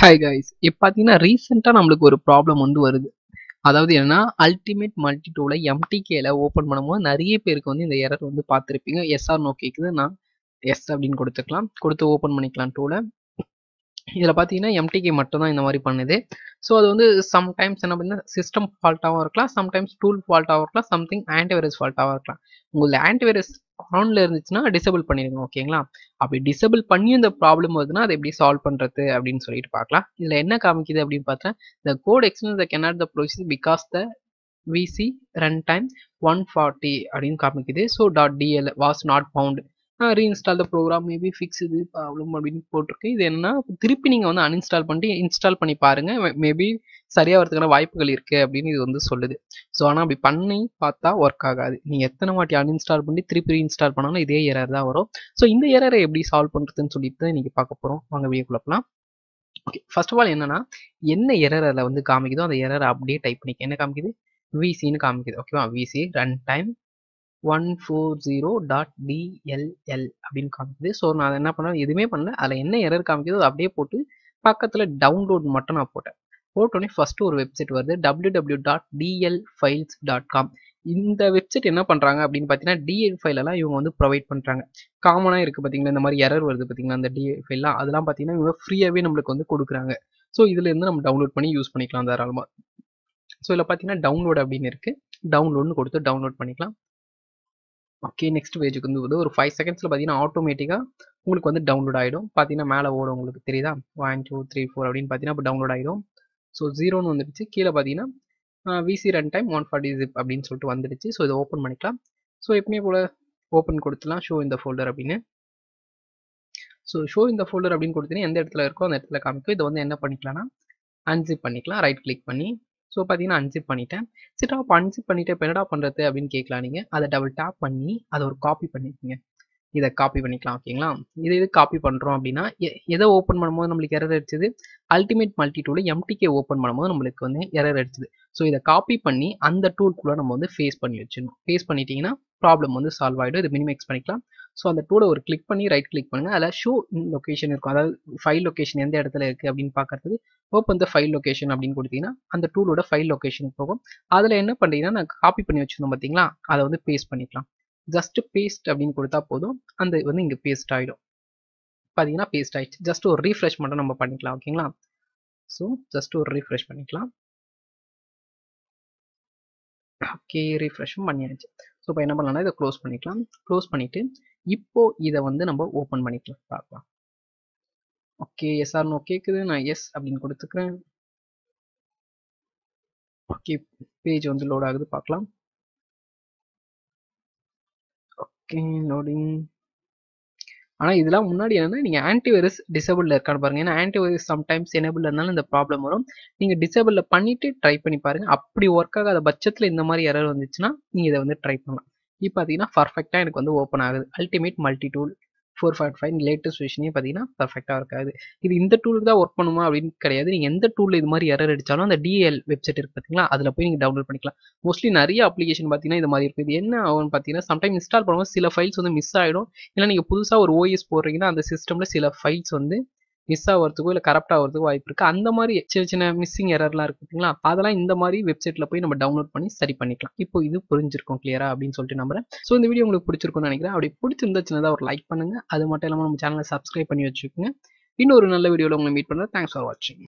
hi guys இப்போ பார்த்தீங்கன்னா ரீசெண்டாக நம்மளுக்கு ஒரு ப்ராப்ளம் வந்து வருது அதாவது என்னன்னா அல்டிமேட் மல்டி டூவில் எம்டிகேல ஓப்பன் பண்ணும்போது நிறைய பேருக்கு வந்து இந்த எரர் வந்து பார்த்துருப்பீங்க எஸ்ஆர் நோ கேட்குது நான் எஸ் அப்படின்னு கொடுத்துக்கலாம் கொடுத்து ஓப்பன் பண்ணிக்கலாம் டூவில் இதில் பார்த்தீங்கன்னா எம்டிகே மட்டும் தான் இந்த மாதிரி பண்ணுது ஸோ அது வந்து சம்டைம்ஸ் என்ன பண்ணால் சிஸ்டம் ஃபால்ட்டாகவும் இருக்கலாம் சம்டைம்ஸ் டூல் ஃபால்ட்டாகவும் இருக்கலாம் சம்திங் ஆன்டிவைரஸ் ஃபால்ட்டாகவும் இருக்கலாம் உங்களுக்கு ஆன்டிவைரஸ் ஆனில் இருந்துச்சுன்னா டிசேபிள் பண்ணிடுங்க ஓகேங்களா அப்படி டிசேபிள் பண்ணி இந்த ப்ராப்ளம் வருதுன்னா அதை எப்படி சால்வ் பண்ணுறது அப்படின்னு சொல்லிட்டு பார்க்கலாம் இதில் என்ன காமிக்குது அப்படின்னு பார்த்தா the code explain the cannot the proceed because the VC run time one forty அப்படின்னு காமிக்குது so dot DL was not found reinstall the program maybe fix இது ப்ராப்ளம் அப்படின்னு போட்டிருக்கு இது என்னன்னா திருப்பி நீங்கள் வந்து அன்இன்ஸ்டால் பண்ணிட்டு இன்ஸ்டால் பண்ணி பாருங்கள் மேபி சரியாக வரதுக்கான வாய்ப்புகள் இருக்குது அப்படின்னு இது வந்து சொல்லுது ஸோ ஆனால் அப்படி பண்ணி பார்த்தா ஒர்க் ஆகாது நீங்கள் எத்தனை வாட்டி அன்இன்ஸ்டால் பண்ணி திருப்பி ரீஇன்ஸ்டால் பண்ணாலும் இதே எரர் தான் வரும் ஸோ இந்த எரரை எப்படி சால்வ் பண்ணுறதுன்னு சொல்லிட்டு தான் இன்றைக்கி பார்க்க போகிறோம் வாங்க வீடியோக்குள்ள போகலாம் ஓகே ஃபர்ஸ்ட் ஆஃப் ஆல் என்னன்னா என்ன எரர் அதில் வந்து காமிக்குதோ அந்த எரரை அப்படியே டைப் பண்ணிக்க என்ன காமிக்குது விசின்னு காமிக்குது ஓகேவா VC run time one four zero dot DLL அப்படின்னு காமிக்குது ஸோ நான் அதை என்ன பண்ணேன் எதுவுமே பண்ணல அதில் என்ன எரர் காமிக்குதோ அதை அப்படியே போட்டு பக்கத்தில் டவுன்லோட் மட்டும் நான் போட்டேன் போட்டோடனே ஃபஸ்ட்டு ஒரு வெப்சைட் வருது W W dot DL files dot com இந்த வெப்சைட் என்ன பண்ணுறாங்க அப்படின்னு பார்த்தீங்கன்னா டிஎல் ஃபைலெல்லாம் இவங்க வந்து ப்ரொவைட் பண்ணுறாங்க காமனாக இருக்குது பார்த்தீங்களா இந்த மாதிரி எரர் வருது பார்த்தீங்களா அந்த டிஎல் ஃபைல்லாம் அதெல்லாம் பார்த்தீங்கன்னா இவங்க ஃப்ரீயாகவே நம்மளுக்கு வந்து கொடுக்குறாங்க ஸோ இதுலேருந்து நம்ம டவுன்லோட் பண்ணி யூஸ் பண்ணிக்கலாம் தாராளமாக ஸோ இதில் பார்த்தீங்கன்னா டவுன்லோட் அப்படின்னு இருக்குது டவுன்லோட்னு கொடுத்து டவுன்லோட் பண்ணிக்கலாம் ஓகே நெக்ஸ்ட் பேஜுக்கு வந்து ஒரு ஃபைவ் செகண்ட்ஸில் பார்த்தீங்கன்னா ஆட்டோமேட்டிக்காக உங்களுக்கு வந்து டவுன்லோட் ஆகிடும் பார்த்தீங்கன்னா மேலே ஓடும் உங்களுக்கு தெரியுதா ஒன் டூ த்ரீ ஃபோர் அப்படின்னு பார்த்தீங்கன்னா இப்போ டவுன்லோட் ஆகிடும் ஸோ ஜீரோன்னு வந்துடுச்சு கீழே பார்த்தீங்கன்னா VC run time one forty zip அப்படின்னு சொல்லிட்டு வந்துடுச்சு ஸோ இதை ஓப்பன் பண்ணிக்கலாம் ஸோ எப்பவுமே போல் ஓப்பன் கொடுத்துலாம் ஷோ இந்த ஃபோல்டர் அப்படின்னு ஸோ ஷோ இந்த ஃபோல்டர் அப்படின்னு கொடுத்தீங்கன்னா எந்த இடத்துல இருக்கோ அந்த இடத்துல காமிக்கும் இதை வந்து என்ன பண்ணிக்கலாம்னா அன்சிப் பண்ணிக்கலாம் ரைட் கிளிக் பண்ணி ஸோ பார்த்தீங்கன்னா அன்சிப் பண்ணிட்டேன் சரி அப்போ அன்சிப் பண்ணிவிட்டு இப்போ என்னடா பண்ணுறது அப்படின்னு கேட்கலாம் நீங்கள் அதை டபுள் டேப் பண்ணி அதை ஒரு காப்பி பண்ணிக்கோங்க இதை காப்பி பண்ணிக்கலாம் ஓகேங்களா இது எது காப்பி பண்ணுறோம் அப்படின்னா எதை ஓப்பன் பண்ணும்போது நம்மளுக்கு எரர் அடிச்சது அல்டிமேட் மல்டி டூலில் எம்டிகே ஓப்பன் பண்ணும்போது நம்மளுக்கு வந்து எரர் அடிச்சது ஸோ இதை காப்பி பண்ணி அந்த டூல்குள்ளே நம்ம வந்து ஃபேஸ் பண்ணி வச்சிடணும் ஃபேஸ் பண்ணிட்டீங்கன்னா ப்ராப்ளம் வந்து சால்வ் ஆகிடும் இது மினிமைஸ் பண்ணிக்கலாம் ஸோ அந்த டூலை ஒரு கிளிக் பண்ணி ரைட் கிளிக் பண்ணுங்கள் அதில் ஷோ லொக்கேஷன் இருக்கும் அதாவது ஃபைல் லொக்கேஷன் எந்த இடத்துல இருக்குது அப்படின்னு பார்க்கறதுக்கு ஓப்பன் த ஃபைல் லொக்கேஷன் அப்படின்னு கொடுத்தீங்கன்னா அந்த டூலோட ஃபைல் லொக்கேஷனுக்கு போகும் அதில் என்ன பண்ணுறீங்கன்னா நான் காப்பி பண்ணி வச்சுருந்தோம் பார்த்தீங்களா அதை வந்து பேஸ்ட் பண்ணிக்கலாம் ஜஸ்ட் பேஸ்ட் அப்படின்னு கொடுத்தா போதும் அந்த வந்து இங்கே பேஸ்ட் ஆகிடும் பார்த்தீங்கன்னா பேஸ்ட் ஆகிடுச்சு ஜஸ்ட் ஒரு ரீஃப்ரெஷ் மட்டும் நம்ம பண்ணிக்கலாம் ஓகேங்களா ஸோ ஜஸ்ட் ஒரு ரீஃப்ரெஷ் பண்ணிக்கலாம் ஓகே ரீஃப்ரெஷும் பண்ணியாச்சு ஸோ இப்போ என்ன பண்ணலாம்னா இதை க்ளோஸ் பண்ணிக்கலாம் க்ளோஸ் பண்ணிவிட்டு இப்போ இதை வந்து நம்ம ஓப்பன் பண்ணிக்கலாம் பார்க்கலாம் ஓகே எஸ்ஆர் நோ கேட்குது நான் எஸ் அப்படின்னு கொடுத்துக்கிறேன் ஓகே பேஜ் வந்து லோட் ஆகுது பார்க்கலாம் ஓகே லோடிங் ஆனால் இதெல்லாம் முன்னாடி என்னன்னா நீங்கள் ஆன்டிவைரஸ் டிசபிளில் இருக்கான்னு பாருங்கள் ஏன்னா ஆன்டிவைரஸ் சம்டைம்ஸ் எனபிள் இருந்தாலும் இந்த ப்ராப்ளம் வரும் நீங்கள் டிசபிளில் பண்ணிவிட்டு ட்ரை பண்ணி பாருங்கள் அப்படி ஒர்க் ஆகாத பட்சத்தில் இந்த மாதிரி எரர் வந்துச்சுன்னா நீங்கள் இதை வந்து ட்ரை பண்ணலாம் இப்போ பார்த்தீங்கன்னா பர்ஃபெக்டாக எனக்கு வந்து ஓப்பன் ஆகுது ultimate multi tool four five five latest விஷனே பார்த்தீங்கன்னா பர்ஃபெக்டாக இருக்காது இது இந்த டூலுக்கு தான் ஒர்க் பண்ணுமா அப்படின்னு கிடையாது நீங்கள் எந்த டூலில் இது மாதிரி எரர் அடித்தாலும் அந்த டிஎல் வெப்சைட் இருக்குது பார்த்தீங்களா அதில் போய் நீங்கள் டவுன்லோட் பண்ணிக்கலாம் மோஸ்ட்லி நிறைய அப்ளிகேஷன் பார்த்தீங்கன்னா இது மாதிரி இருக்குது இது என்ன ஆகும்னு பார்த்தீங்கன்னா சம்டைம் இன்ஸ்டால் பண்ணும்போது சில ஃபைல்ஸ் வந்து மிஸ் ஆகிடும் இல்லை நீங்கள் புதுசாக ஒரு ஓஎஸ் போடுறீங்கன்னா அந்த சிஸ்டமில் சில ஃபைல்ஸ் வந்து மிஸ் ஆகிறதுக்கோ இல்லை கரெக்ட் ஆகிறதுக்கோ வாய்ப்பு இருக்குது அந்த மாதிரி சின்ன சின்ன மிஸ்ஸிங் எரர்லாம் இருக்கு பார்த்தீங்களா அதெல்லாம் இந்த மாதிரி வெப்சைட்டில் போய் நம்ம டவுன்லோட் பண்ணி சரி பண்ணிக்கலாம் இப்போ இது புரிஞ்சிருக்கும் கிளியரா அப்படின்னு சொல்லிட்டு நம்புறேன் ஸோ இந்த வீடியோ உங்களுக்கு பிடிச்சிருக்கும்னு நினைக்கிறேன் அப்படி பிடிச்சிருந்தா சின்னதாக ஒரு லைக் பண்ணுங்க அது மட்டும் இல்லாமல் நம்ம சேனலை சப்ஸ்கிரைப் பண்ணி வச்சுக்கோங்க இன்னொரு நல்ல வீடியோவில் உங்களை மீட் பண்ணுறேன் தேங்க்ஸ் ஃபார் வாட்சிங்